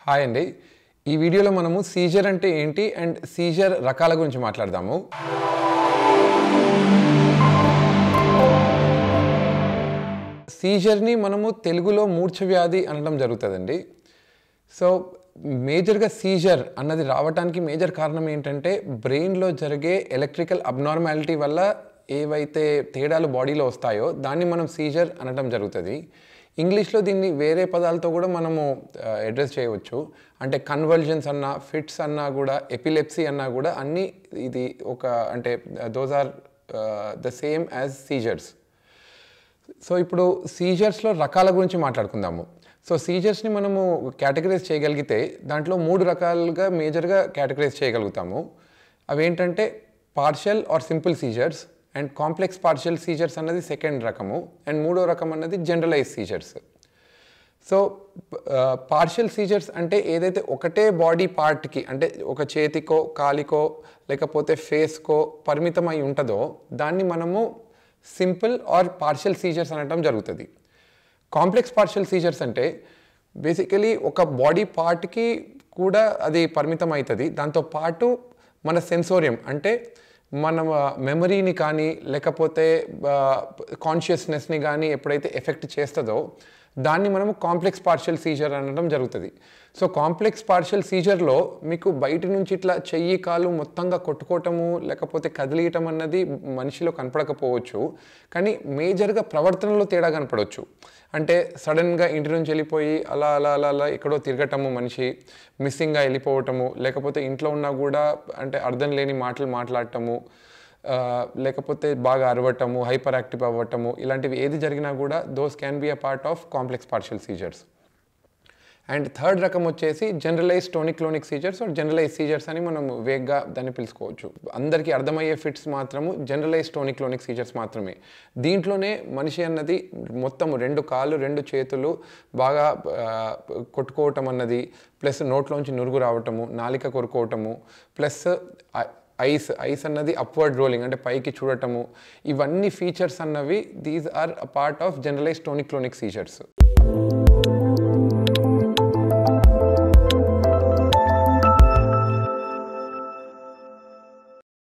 hi అండి ఈ వీడియోలో మనము సీజర్ అంటే ఏంటి అండ్ సీజర్ రకాల గురించి మాట్లాడదాము సీజర్ని మనము తెలుగులో మూర్ఛ వ్యాధి అనడం జరుగుతుందండి సో మేజర్గా సీజర్ అన్నది రావడానికి మేజర్ కారణం ఏంటంటే బ్రెయిన్లో జరిగే ఎలక్ట్రికల్ అబ్నార్మాలిటీ వల్ల ఏవైతే తేడాలు బాడీలో వస్తాయో దాన్ని మనం సీజర్ అనడం జరుగుతుంది ఇంగ్లీష్లో దీన్ని వేరే పదాలతో కూడా మనము అడ్రస్ చేయవచ్చు అంటే కన్వర్జన్స్ అన్నా ఫిట్స్ అన్నా కూడా ఎపిలెప్సీ అన్నా కూడా అన్నీ ఇది ఒక అంటే those are the same as seizures so ఇప్పుడు సీజర్స్లో రకాల గురించి మాట్లాడుకుందాము సో సీజర్స్ని మనము కేటగరైజ్ చేయగలిగితే దాంట్లో మూడు రకాలుగా మేజర్గా కేటగరైజ్ చేయగలుగుతాము అవేంటంటే partial or simple seizures and complex partial seizures అన్నది సెకండ్ రకము అండ్ మూడో రకం అన్నది generalize seizures so partial seizures అంటే ఏదైతే ఒకటే బాడీ పార్ట్కి అంటే ఒక చేతికో కాలికో లేకపోతే ఫేస్కో పరిమితమై ఉంటుందో దాన్ని మనము సింపుల్ ఆర్ పార్షియల్ సీజర్స్ అనడం జరుగుతుంది కాంప్లెక్స్ పార్షియల్ సీజర్స్ అంటే బేసికలీ ఒక బాడీ పార్ట్కి కూడా అది పరిమితం అవుతుంది దాంతో పాటు మన సెన్సోరియం అంటే మన మెమరీని కానీ లేకపోతే కాన్షియస్నెస్ని కానీ ఎప్పుడైతే ఎఫెక్ట్ చేస్తుందో దాన్ని మనము కాంప్లెక్స్ పార్షియల్ సీజర్ అనడం జరుగుతుంది సో కాంప్లెక్స్ పార్షియల్ సీజర్లో మీకు బయట నుంచి ఇట్లా చెయ్యి కాలు మొత్తంగా కొట్టుకోవటము లేకపోతే కదిలియటం అన్నది మనిషిలో కనపడకపోవచ్చు కానీ మేజర్గా ప్రవర్తనలో తేడా కనపడవచ్చు అంటే సడన్గా ఇంటి నుంచి వెళ్ళిపోయి అలా అలా అలా అలా ఎక్కడో తిరగటము మనిషి మిస్సింగ్గా వెళ్ళిపోవటము లేకపోతే ఇంట్లో ఉన్నా కూడా అంటే అర్థం లేని మాటలు మాట్లాడటము లేకపోతే బాగా అరవటము హైపర్ యాక్టివ్ అవ్వటము ఇలాంటివి ఏది జరిగినా కూడా those can be a part of complex partial seizures and third రకం వచ్చేసి generalize tonic clonic seizures or generalize seizures అని మనం వేగ్గా దాన్ని పిలుచుకోవచ్చు అందరికీ అర్థమయ్యే ఫిట్స్ మాత్రము జనరలైజ్ టోనిక్లోనిక్ సీజర్స్ మాత్రమే దీంట్లోనే మనిషి అన్నది మొత్తం రెండు కాళ్ళు రెండు చేతులు బాగా కొట్టుకోవటం అన్నది ప్లస్ నోట్లోంచి నురుగు రావటము నాలిక కొరుకోవటము ప్లస్ ఐస్ ఐస్ అన్నది అప్వర్డ్ రోలింగ్ అంటే పైకి చూడటము ఇవన్నీ ఫీచర్స్ అన్నవి these are a part of generalize tonic clonic scissors